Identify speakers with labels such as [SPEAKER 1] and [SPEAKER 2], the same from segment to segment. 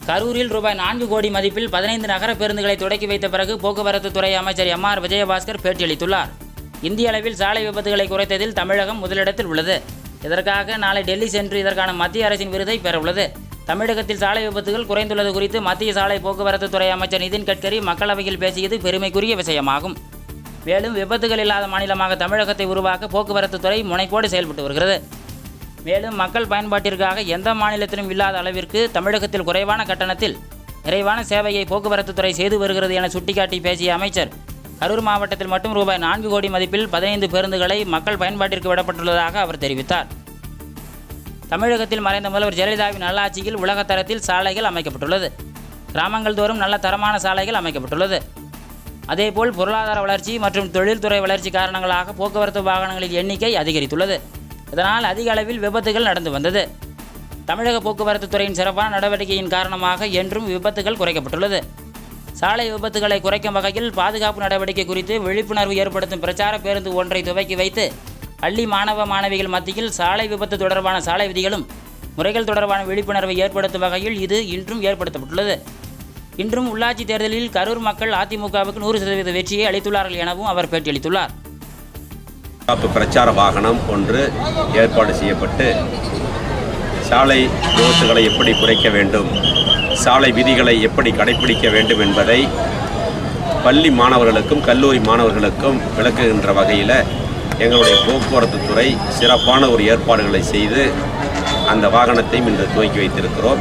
[SPEAKER 1] கரூரில் ரூபாய் நான்கு கோடி மதிப்பில் பதினைந்து நகர பேருந்துகளை தொடக்கி வைத்த பிறகு போக்குவரத்து துறை அமைச்சர் எம் ஆர் விஜயபாஸ்கர் பேட்டியளித்துள்ளார் இந்திய அளவில் சாலை விபத்துகளை குறைத்ததில் தமிழகம் முதலிடத்தில் உள்ளது இதற்காக நாளை டெல்லி சென்று இதற்கான மத்திய அரசின் விருதை பெறவுள்ளது தமிழகத்தில் சாலை விபத்துகள் குறைந்துள்ளது குறித்து மத்திய சாலை போக்குவரத்து துறை அமைச்சர் நிதின் கட்கரி மக்களவையில் பேசியது பெருமைக்குரிய விஷயமாகும் மேலும் விபத்துகள் இல்லாத மாநிலமாக தமிழகத்தை உருவாக்க போக்குவரத்து துறை முனைப்போடு செயல்பட்டு வருகிறது மேலும் மக்கள் பயன்பாட்டிற்காக எந்த மாநிலத்திலும் இல்லாத அளவிற்கு தமிழகத்தில் குறைவான கட்டணத்தில் நிறைவான சேவையை போக்குவரத்து துறை செய்து வருகிறது என சுட்டிக்காட்டி பேசிய அமைச்சர் கரூர் மாவட்டத்தில் மட்டும் ரூபாய் நான்கு கோடி மதிப்பில் பதினைந்து பேருந்துகளை மக்கள் பயன்பாட்டிற்கு விடப்பட்டுள்ளதாக அவர் தெரிவித்தார் தமிழகத்தில் மறைந்த முதல்வர் ஜெயலலிதாவின் நல்லாட்சியில் உலகத்தரத்தில் சாலைகள் அமைக்கப்பட்டுள்ளது கிராமங்கள் தோறும் நல்ல தரமான சாலைகள் அமைக்கப்பட்டுள்ளது அதேபோல் பொருளாதார வளர்ச்சி மற்றும் தொழில்துறை வளர்ச்சி காரணங்களாக போக்குவரத்து வாகனங்களின் எண்ணிக்கை அதிகரித்துள்ளது இதனால் அதிக அளவில் விபத்துகள் நடந்து வந்தது தமிழக போக்குவரத்து துறையின் சிறப்பான நடவடிக்கையின் காரணமாக என்றும் விபத்துகள் குறைக்கப்பட்டுள்ளது சாலை விபத்துகளை குறைக்கும் வகையில் பாதுகாப்பு நடவடிக்கை குறித்து விழிப்புணர்வு ஏற்படுத்தும் பிரச்சார பேருந்து ஒன்றை துவக்கி வைத்து பள்ளி மாணவ மாணவிகள் மத்தியில் சாலை விபத்து தொடர்பான சாலை விதிகளும் முறைகள் தொடர்பான விழிப்புணர்வை ஏற்படுத்தும் வகையில் இது இன்றும் ஏற்படுத்தப்பட்டுள்ளது இன்றும் உள்ளாட்சி தேர்தலில் கரூர் மக்கள் அதிமுகவுக்கு நூறு சதவீத வெற்றியை அளித்துள்ளார்கள் எனவும் அவர் பேட்டியளித்துள்ளார்
[SPEAKER 2] பாதுகாப்பு பிரச்சார வாகனம் ஒன்று ஏற்பாடு செய்யப்பட்டு சாலை விபத்துகளை எப்படி குறைக்க வேண்டும் சாலை விதிகளை எப்படி கடைபிடிக்க வேண்டும் என்பதை பள்ளி மாணவர்களுக்கும் கல்லூரி மாணவர்களுக்கும் விளக்குகின்ற வகையில் எங்களுடைய போக்குவரத்து துறை சிறப்பான ஒரு ஏற்பாடுகளை செய்து அந்த வாகனத்தையும் இன்று துவக்கி வைத்திருக்கிறோம்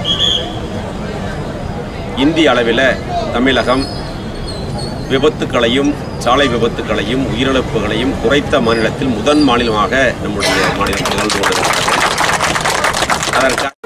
[SPEAKER 2] இந்திய அளவில் தமிழகம் விபத்துக்களையும் சாலை விபத்துக்களையும் உயிரிழப்புகளையும் குறைத்த மாநிலத்தில் முதன் மாநிலமாக நம்முடைய மாநிலம் திகழ்ந்து கொண்டிருக்கிறது அதற்காக